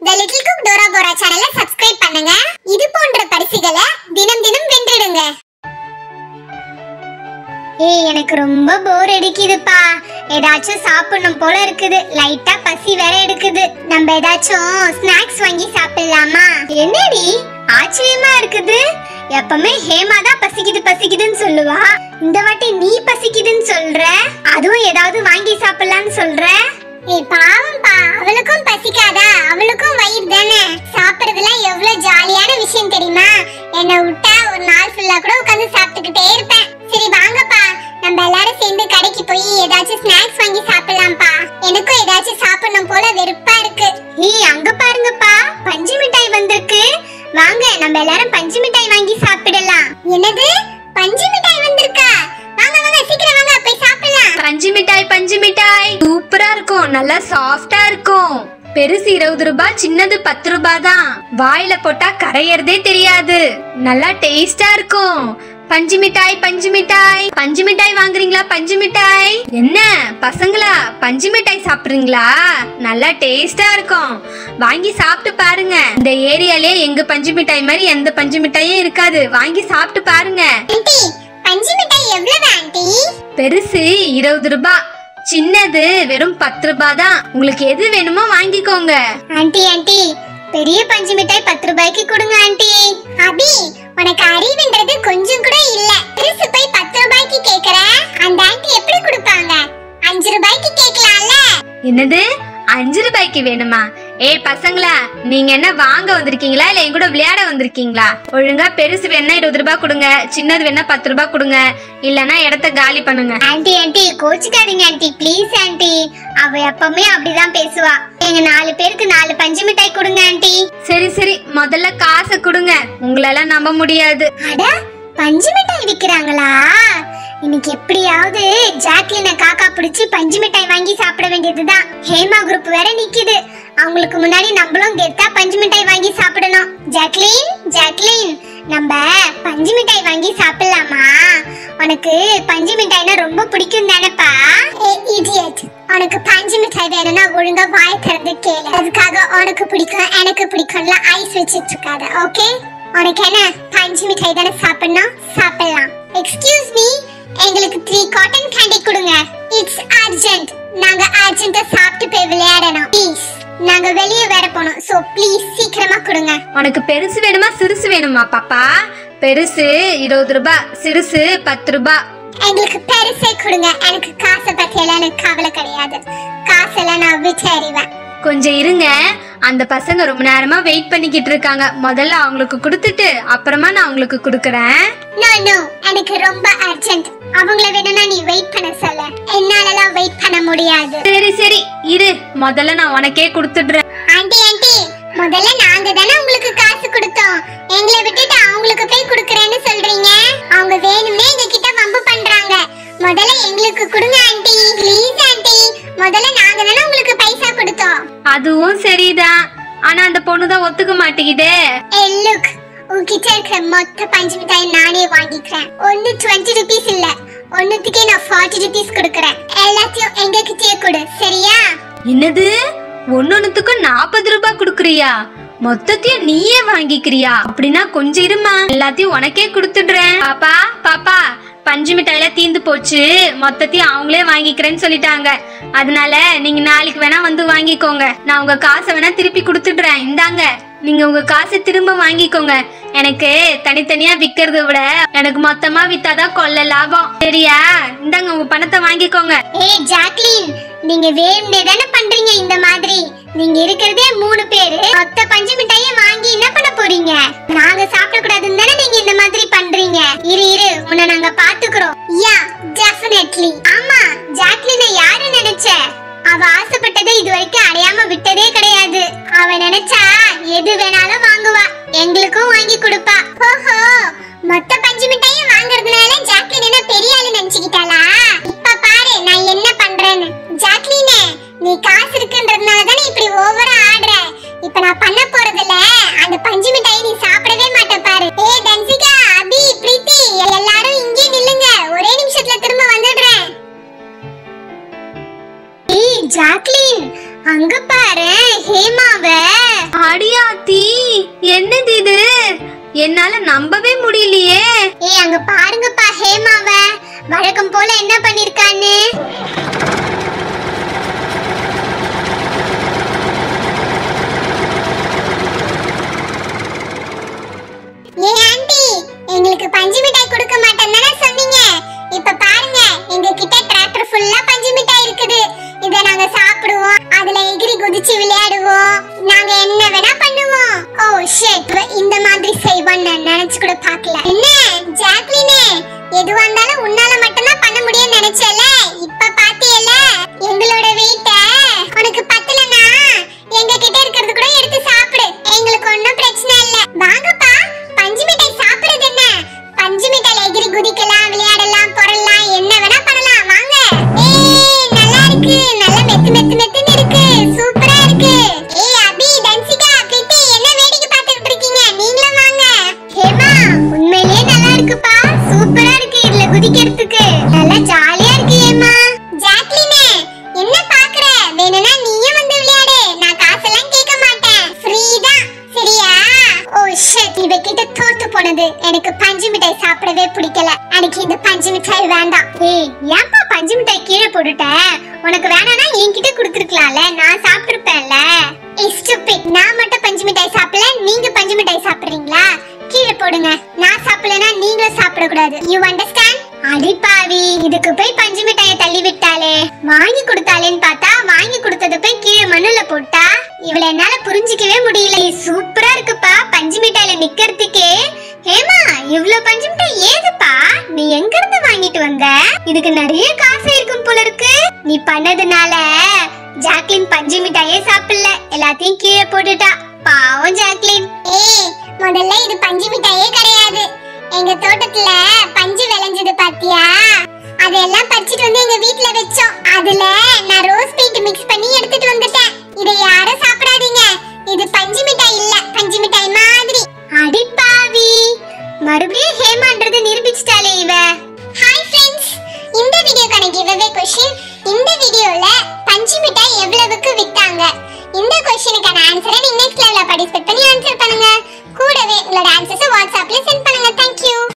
த little cook Dora Bora சேனலை subscribe பண்ணுங்க இது போன்ற பரிசுகளை தினம் தினம் வென்றிடுங்க ஏய் எனக்கு ரொம்ப போர் அடிக்குதுப்பா ஏதாச்சும் சாப்பிடணும் போல இருக்குது லைட்டா பசி வேற எடுக்குது நம்ம ஏதாச்சும் ஸ்நாக்ஸ் வாங்கி சாப்பிடலாமா என்னடி ஆச்சரியமா இருக்குது எப்பவுமே ஹேமா தான் பசிக்குது பசிக்குதுன்னு சொல்லுவா இந்த வாட்டி நீ பசிக்குதுன்னு சொல்ற அதுவும் ஏதாவது வாங்கி சாப்பிடலாம்னு சொல்ற ஏய் பாவம்பா அவளுக்கும் பசிக்காதா அவளுக்கும் வயிறு தானே சாப்பிடுறதுலாம் எவ்வளவு ஜாலியான விஷயம் தெரியுமா என்னை விட்டா ஒரு நாள் ஃபுல்லா கூட உட்காந்து சாப்பிட்டுக்கிட்டே இருப்பேன் சரி வாங்கப்பா நம்ம எல்லாரும் சேர்ந்து கடைக்கு போய் ஏதாச்சும் ஸ்நாக்ஸ் வாங்கி சாப்பிடலாம்ப்பா எனக்கும் ஏதாச்சும் சாப்பிடணும் போல வெறுப்பா இருக்கு ஏய் அங்க பாருங்கப்பா பஞ்சு மிட்டாய் வந்திருக்கு வாங்க நம்ம எல்லாரும் பஞ்சு மிட்டாய் வாங்கி சாப்பிடலாம் என்னது பஞ்சு மிட்டாய் வந்திருக்கா வாங்க வாங்க சீக்கிரம் வாங்க போய் சாப்பிடலாம் பஞ்சு மிட்டாய் பஞ்சு மிட்டாய் சூப்பரா இருக்கும் நல்லா சாஃப்டா இருக்கும் பெருசு இருபது ரூபாய் சின்னது பத்து ரூபாய் தான் வாயில போட்டா கரையறதே தெரியாது நல்லா டேஸ்டா இருக்கும் பஞ்சு மிட்டாய் பஞ்சு மிட்டாய் பஞ்சு மிட்டாய் வாங்குறீங்களா பஞ்சு மிட்டாய் என்ன பசங்களா பஞ்சு மிட்டாய் சாப்பிடுறீங்களா நல்லா டேஸ்டா இருக்கும் வாங்கி சாப்பிட்டு பாருங்க இந்த ஏரியாலே எங்க பஞ்சு மிட்டாய் மாதிரி எந்த பஞ்சு மிட்டாயும் இருக்காது வாங்கி சாப்பிட்டு பாருங்க ஆண்டி பஞ்சு மிட்டாய் எவ்வளவு ஆண்டி பெருசு இருபது ரூபாய் சின்னது வெறும் பத்து ரூபாய் தான் உங்களுக்கு எது வேணுமோ வாங்கிக்கோங்க ஆண்டி ஆண்டி பெரிய பஞ்சு மிட்டாய் பத்து ரூபாய்க்கு கொடுங்க ஆண்டி அபி உனக்கு அறிவுன்றது கொஞ்சம் கூட இல்ல பெருசு போய் பத்து ரூபாய்க்கு கேக்குற அந்த ஆண்டி எப்படி கொடுப்பாங்க அஞ்சு ரூபாய்க்கு கேட்கலாம்ல என்னது அஞ்சு ரூபாய்க்கு வேணுமா ஏய் பசங்களா நீங்க என்ன வாங்க வந்திருக்கீங்களா இல்ல என் கூட விளையாட வந்திருக்கீங்களா ஒழுங்கா பெருசு வேணா இருபது ரூபாய் கொடுங்க சின்னது வேணா பத்து ரூபாய் கொடுங்க இல்லனா இடத்த காலி பண்ணுங்க ஆண்டி ஆண்டி கோச்சுக்காதீங்க ஆண்டி ப்ளீஸ் ஆண்டி அவ எப்பவுமே அப்படிதான் பேசுவா எங்க நாலு பேருக்கு நாலு பஞ்சு மிட்டாய் கொடுங்க ஆண்டி சரி சரி முதல்ல காசை கொடுங்க உங்களால நம்ப முடியாது அட பஞ்சு மிட்டாய் விக்கிறாங்களா இன்னைக்கு எப்படியாவது ஜாக்லின காக்கா பிடிச்சி பஞ்சு மிட்டாய் வாங்கி சாப்பிட வேண்டியதுதான் ஹேமா குரூப் வேற நிக்குது அவங்களுக்கு முன்னாடி நம்மளும் கெத்தா பஞ்சு மிட்டாய் வாங்கி சாப்பிடணும் ஜாக்லின் ஜாக்லின் நம்ம பஞ்சு மிட்டாய் வாங்கி சாப்பிடலாமா உனக்கு பஞ்சு மிட்டாய்னா ரொம்ப பிடிக்கும் தானேப்பா இடியட் உனக்கு பஞ்சு மிட்டாய் வேணும்னா ஒழுங்கா வாய் திறந்து கேளு அதுக்காக உனக்கு பிடிக்கும் எனக்கு பிடிக்கும்ல ஐஸ் வச்சிட்டு இருக்காத ஓகே உனக்கு என்ன பஞ்சு மிட்டாய் தானே சாப்பிடணும் சாப்பிடலாம் எக்ஸ்கியூஸ் மீ எங்களுக்கு த்ரீ காட்டன் கேண்டி கொடுங்க இட்ஸ் அர்ஜென்ட் நாங்க அர்ஜென்ட்டா சாப்பிட்டு போய் விளையாடணும் ப்ளீஸ் நாங்க வெளியே வேற போகணும் சோ ப்ளீஸ் சீக்கிரமா கொடுங்க உனக்கு பெருசு வேணுமா சிறுசு வேணுமா பாப்பா பெருசு இருபது ரூபாய் சிறுசு பத்து ரூபாய் எங்களுக்கு பெருசே கொடுங்க எனக்கு காசை பத்தி எல்லாம் எனக்கு கவலை கிடையாது காசெல்லாம் நான் விட்டு அறிவேன் கொஞ்சம் இருங்க அந்த பசங்க ரொம்ப நேரமா வெயிட் பண்ணிக்கிட்டு இருக்காங்க முதல்ல அவங்களுக்கு கொடுத்துட்டு அப்புறமா நான் உங்களுக்கு கொடுக்கறேன் நோ நோ எனக்கு ரொம்ப அர்ஜென்ட் அவங்கள வேணும்னா நீ வெயிட் பண்ண சொல்ல என்னாலலாம் வெயிட் பண்ண முடியாது சரி சரி இரு முதல்ல நான் உனக்கே கொடுத்துடுறேன் ஆண்டி ஆண்டி முதல்ல நாங்க தானே உங்களுக்கு காசு கொடுத்தோம் எங்களை விட்டுட்டு அவங்களுக்கு போய் கொடுக்கறேன்னு சொல்றீங்க அவங்க வேணும்னே எங்க கிட்ட வம்பு பண்றாங்க முதல்ல எங்களுக்கு கொடுங்க ஆண்டி ப்ளீஸ் ஆண்டி முதல்ல நாங்க தானே உங்களுக்கு பைசா கொடுத்தோம் அதுவும் சரிதான் ஆனா அந்த பொண்ணு தான் ஒத்துக்க மாட்டேங்குதே ஏய் லுக் உன்கிட்ட இருக்கிற மொத்த பஞ்சு மிட்டாய் நானே வாங்கிக்கிறேன் ஒன்னு டுவெண்ட்டி ருபீஸ் இல்ல ஒன்னுத்துக்கே நான் ஃபார்ட்டி ருபீஸ் கொடுக்கறேன் எல்லாத்தையும் எங்க கிட்டயே கொடு சரியா என்னது ஒன்னொன்னுத்துக்கும் நாற்பது ரூபாய் கொடுக்குறியா மொத்தத்தையும் நீயே வாங்கிக்கிறியா அப்படின்னா கொஞ்சம் இருமா எல்லாத்தையும் உனக்கே கொடுத்துடுறேன் பாப்பா பாப்பா பஞ்சு மிட்டாயில தீந்து போச்சு மொத்தத்தையும் அவங்களே வாங்கிக்கிறேன்னு சொல்லிட்டாங்க அதனால நீங்க நாளைக்கு வேணா வந்து வாங்கிக்கோங்க நான் உங்க காசை வேணா திருப்பி கொடுத்துடுறேன் இந்தாங்க நீங்க உங்க காசை திரும்ப வாங்கிக்கோங்க எனக்கு தனித்தனியா விக்கிறத விட எனக்கு மொத்தமா வித்தாதான் கொள்ள லாபம் சரியா இந்தாங்க உங்க பணத்தை வாங்கிக்கோங்க ஏய் ஜாக்லின் நீங்க வேணும்னே தானே பண்றீங்க இந்த மாதிரி நீங்க இருக்கிறதே மூணு பேரு மொத்த பஞ்சு மிட்டாயும் வாங்கி என்ன பண்ண போறீங்க நாங்க சாப்பிட கூடாதுன்னு தானே நீங்க இந்த மாதிரி பண்றீங்க இரு இரு உன்னை நாங்க பாத்துக்கிறோம் யா டெஃபினெட்லி ஆமா ஜாக்லினை யாரு நினைச்ச அவ ஆசைப்பட்டதை இது வரைக்கும் அடையாம விட்டதே கிடையாது அவ நினைச்சா எது வேணாலும் வாங்குவா எங்களுக்கும் வாங்கி கொடுப்பா ஓஹோ மொத்த பஞ்சு மிட்டாயும் வாங்குறதுனால ஜாக்லின் என்ன பெரிய ஆளு நினைச்சுக்கிட்டாளா இப்ப பாரு நான் என்ன பண்றேன்னு ஜாக்லினே நீ காசு இருக்குன்றதுனால தானே இப்படி ஓவரா ஆடுற இப்ப நான் பண்ண போறதுல அந்த பஞ்சு மிட்டாயை நீ சாப்பிடவே மாட்ட பாரு ஏய் தன்சிகா அபி பிரீத்தி எல்லாரும் இங்கே நில்லுங்க ஒரே நிமிஷத்துல திரும்ப வந்துடுறேன் ஏய் ஜாக்லின் அங்க பாரு ஹேமாவ அடியாத்தி என்னது இது என்னால நம்பவே முடியலையே ஏய் அங்க பாருங்கப்பா ஹேமாவ வழக்கம் போல என்ன பண்ணிருக்கான்னு ஏ ஆண்டி எங்களுக்கு பஞ்சு மிட்டாய் கொடுக்க மாட்டேன்னு தானே சொன்னீங்க இப்ப பாருங்க எங்க கிட்ட டிராக்டர் ஃபுல்லா பஞ்சு மிட்டாய் இருக்குது இத நாங்க சாப்பிடுவோம் அதுல எகிரி குதிச்சு விளையாடுவோம் நாங்க என்ன வேணா பண்ணுவோம் ஓ ஷிட் இந்த மாதிரி செய்வோம் நான் நினைச்சு கூட பார்க்கல என்ன ஜாக்லினே எதுவா இருந்தாலும் உன்னால மட்டும்தான் பண்ண முடியும்னு நினைச்சல இப்ப பாத்தியல எங்களோட வெயிட்ட உனக்கு பத்தலனா எங்க கிட்ட இருக்கிறது கூட எடுத்து சாப்பிடு எங்களுக்கு ஒண்ணும் பிரச்சனை இல்ல வாங்கப்பா பஞ்சு மிட்டாய் சாப்பிடுறது என்ன பஞ்சு மிட்டாய் எகிரி குதிக்கலாம் விளையாடலாம் பொறலாம் என்ன வேணா பண்ணலாம் வாங்க ஏய் நல்லா இருக்கு நல்லா மெத்து மெத்து மெத்துன்னு இருக்கு சூப்பரா இருக்கு ஏய் அபி தன்சிகா பிரித்தி என்ன வேடிக்கை பார்த்துட்டு இருக்கீங்க நீங்களும் வாங்க ஹேமா உண்மையிலேயே நல்லா இருக்குப்பா சூப்பரா இருக்கு இதுல குதிக்கிறதுக்கு நல்லா ஜாலியா இருக்கு ஹேமா ஜாக்லினே என்ன பாக்குற வேணும்னா நீயும் வந்து விளையாடு நான் காசெல்லாம் கேட்க மாட்டேன் ஃப்ரீ தான் சரியா ஓ ஷிட் இவ கிட்ட தோத்து போனது எனக்கு பஞ்சு மிட்டாய் சாப்பிடவே பிடிக்கல எனக்கு இந்த பஞ்சு மிட்டாய் வேண்டாம் ஏய் ஏன்பா பஞ்சு மிட்டாய் கீழே போட்டுட்ட உனக்கு வேணாம்னா என்கிட்ட கொடுத்துருக்கலாம்ல நான் சாப்பிட்டுருப்பேன்ல ஏய் ஸ்டூபிட் நான் மட்டும் பஞ்சு மிட்டாய் சாப்பிடல நீங்க பஞ்சு மிட்டாய் சாப்பிடுறீங்களா கீழே போடுங்க நான் சாப்பிடலனா நீங்களும் சாப்பிட கூடாது யூ அண்டர்ஸ்டாண்ட் அடிப்பாவி இதுக்கு போய் பஞ்சு மிட்டாயை தள்ளி விட்டாளே வாங்கி கொடுத்தாளேன்னு பார்த்தா வாங்கி கொடுத்தத போய் கீழே மண்ணுல போட்டா இவள என்னால புரிஞ்சிக்கவே முடியல ஏய், சூப்பரா இருக்குப்பா பஞ்சு மிட்டாயில நிக்கிறதுக்கே ஹேமா இவ்ளோ பஞ்சு மிட்டாய் ஏதுப்பா நீ எங்க இருந்து வாங்கிட்டு வந்த இதுக்கு நிறைய காசு இருக்கும் போல இருக்கு நீ பண்ணதுனால ஜாக்லின் பஞ்சு மிட்டாயே சாப்பிடல எல்லாத்தையும் கீழே போட்டுட்டா பாவம் ஜாக்லின் ஏய் முதல்ல இது பஞ்சு மிட்டாயே கிடையாது எங்க தோட்டத்துல பஞ்சு விளைஞ்சது பாத்தியா அதெல்லாம் பறிச்சிட்டு வந்து எங்க வீட்ல வச்சோம் அதுல நான் ரோஸ் பெயிண்ட் மிக்ஸ் பண்ணி எடுத்துட்டு வந்துட்டேன் இதை யாரும் சாப்பிடாதீங்க இது பஞ்சு மிட்டாய் இல்ல பஞ்சு மிட்டாய் மாதிரி அடிப்பாவி மறுபடியும் ஹேமான்றது நிரூபிச்சிட்டாளே இவ ஹாய் ஃப்ரெண்ட்ஸ் இந்த வீடியோக்கான கிவ்அவே கொஸ்டின் இந்த வீடியோல பஞ்சு மிட்டாய் எவ்வளவுக்கு வித்தாங்க இந்த கொஸ்டினுக்கான ஆன்சரை நீங்க நெக்ஸ்ட் லெவல்ல பார்ட்டிசிபேட் பண்ணி ஆன்சர் பண்ணுங்க கூடவே உங்களோட ஆன்சர்ஸை வாட்ஸ்அப்ல சென்ட் பண்ணுங்க தேங்க்யூ